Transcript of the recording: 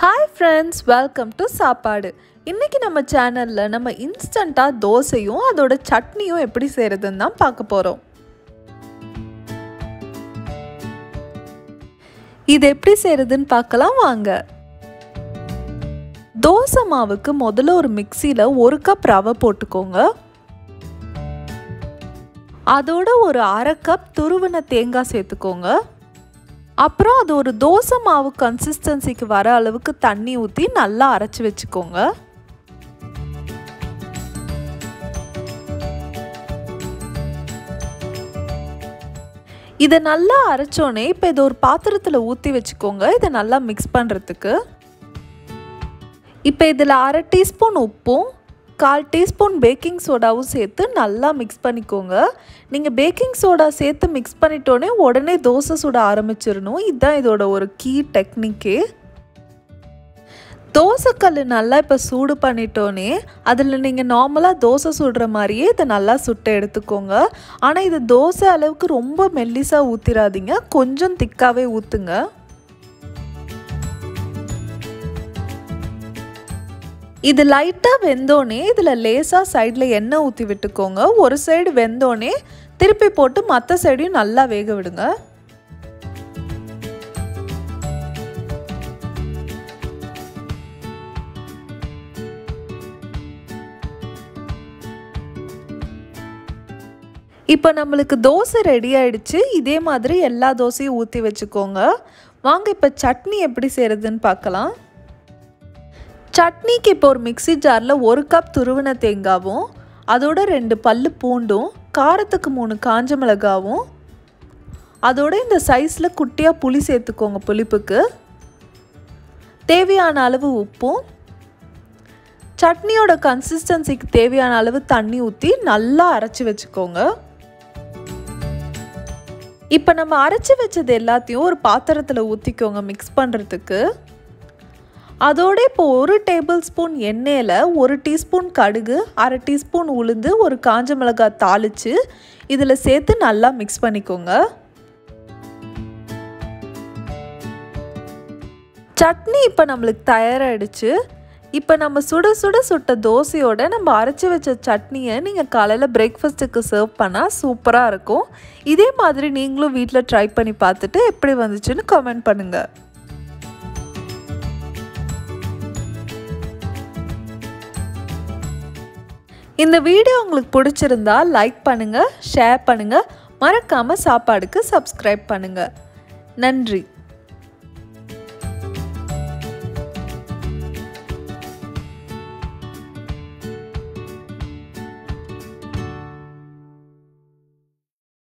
hi friends welcome to சாப்பாடு இன்றைக்கி நம்ம சேனலில் நம்ம இன்ஸ்டண்ட்டாக தோசையும் அதோட சட்னியும் எப்படி செய்கிறதுன்னு தான் பார்க்க போகிறோம் இது எப்படி செய்கிறதுன்னு பார்க்கலாம் வாங்க தோசை மாவுக்கு முதல்ல ஒரு மிக்சியில் ஒரு கப் ரவை போட்டுக்கோங்க அதோட ஒரு அரை கப் துருவின தேங்காய் சேர்த்துக்கோங்க அப்புறம் அது ஒரு தோசை மாவு கன்சிஸ்டன்சிக்கு வர அளவுக்கு தண்ணி ஊற்றி நல்லா அரைச்சி வச்சுக்கோங்க இதை நல்லா அரைச்சோன்னே இப்போ இதை ஒரு பாத்திரத்தில் ஊற்றி வச்சுக்கோங்க இதை நல்லா மிக்ஸ் பண்ணுறதுக்கு இப்போ இதில் அரை டீஸ்பூன் உப்பும் கால் டீஸ்பூன் பேக்கிங் சோடாவும் சேர்த்து நல்லா மிக்ஸ் பண்ணிக்கோங்க நீங்கள் பேக்கிங் சோடா சேர்த்து மிக்ஸ் பண்ணிட்டோன்னே உடனே தோசை சுட ஆரம்பிச்சிடணும் இதுதான் இதோட ஒரு கீ டெக்னிக்கே தோசைக்கல் நல்லா இப்போ சூடு பண்ணிட்டோன்னே அதில் நீங்கள் நார்மலாக தோசை சுடுற மாதிரியே இதை நல்லா சுட்டு எடுத்துக்கோங்க ஆனால் இது தோசை அளவுக்கு ரொம்ப மெல்லிஸாக ஊற்றிடாதீங்க கொஞ்சம் திக்காகவே ஊற்றுங்க இது லைட்டாக வெந்தோடனே இதில் லேசாக சைடில் எண்ணெய் ஊற்றி விட்டுக்கோங்க ஒரு சைடு வெந்தோடனே திருப்பி போட்டு மற்ற சைடையும் நல்லா வேக விடுங்க இப்போ நம்மளுக்கு தோசை ரெடி ஆயிடுச்சு இதே மாதிரி எல்லா தோசையும் ஊற்றி வச்சுக்கோங்க வாங்க இப்போ சட்னி எப்படி செய்கிறதுன்னு பார்க்கலாம் சட்னிக்கு இப்போ ஒரு மிக்சி ஜாரில் ஒரு கப் துருவின தேங்காவும் அதோட ரெண்டு பல்லு பூண்டும் காரத்துக்கு மூணு காஞ்ச மிளகாவும் அதோட இந்த சைஸில் குட்டியாக புளி சேர்த்துக்கோங்க புளிப்புக்கு தேவையான அளவு உப்பும் சட்னியோட கன்சிஸ்டன்சிக்கு தேவையான அளவு தண்ணி ஊற்றி நல்லா அரைச்சி வச்சுக்கோங்க இப்போ நம்ம அரைச்சி வச்சது எல்லாத்தையும் ஒரு பாத்திரத்தில் ஊற்றிக்கோங்க மிக்ஸ் பண்ணுறதுக்கு அதோட இப்போ ஒரு டேபிள் ஸ்பூன் எண்ணெயில் ஒரு டீஸ்பூன் கடுகு அரை டீஸ்பூன் உளுந்து ஒரு காஞ்ச மிளகாய் தாளித்து இதில் சேர்த்து நல்லா மிக்ஸ் பண்ணிக்கோங்க சட்னி இப்போ நம்மளுக்கு தயாராகிடுச்சு இப்போ நம்ம சுட சுட சுட்ட தோசையோட நம்ம அரைச்சி வச்ச சட்னியை நீங்கள் காலையில் பிரேக்ஃபாஸ்ட்டுக்கு சர்வ் பண்ணால் சூப்பராக இருக்கும் இதே மாதிரி நீங்களும் வீட்டில் ட்ரை பண்ணி பார்த்துட்டு எப்படி வந்துச்சுன்னு கமெண்ட் பண்ணுங்கள் இந்த வீடியோ உங்களுக்கு பிடிச்சிருந்தா லைக் பண்ணுங்கள் ஷேர் பண்ணுங்கள் மறக்காமல் சாப்பாடுக்கு சப்ஸ்கிரைப் பண்ணுங்கள் நன்றி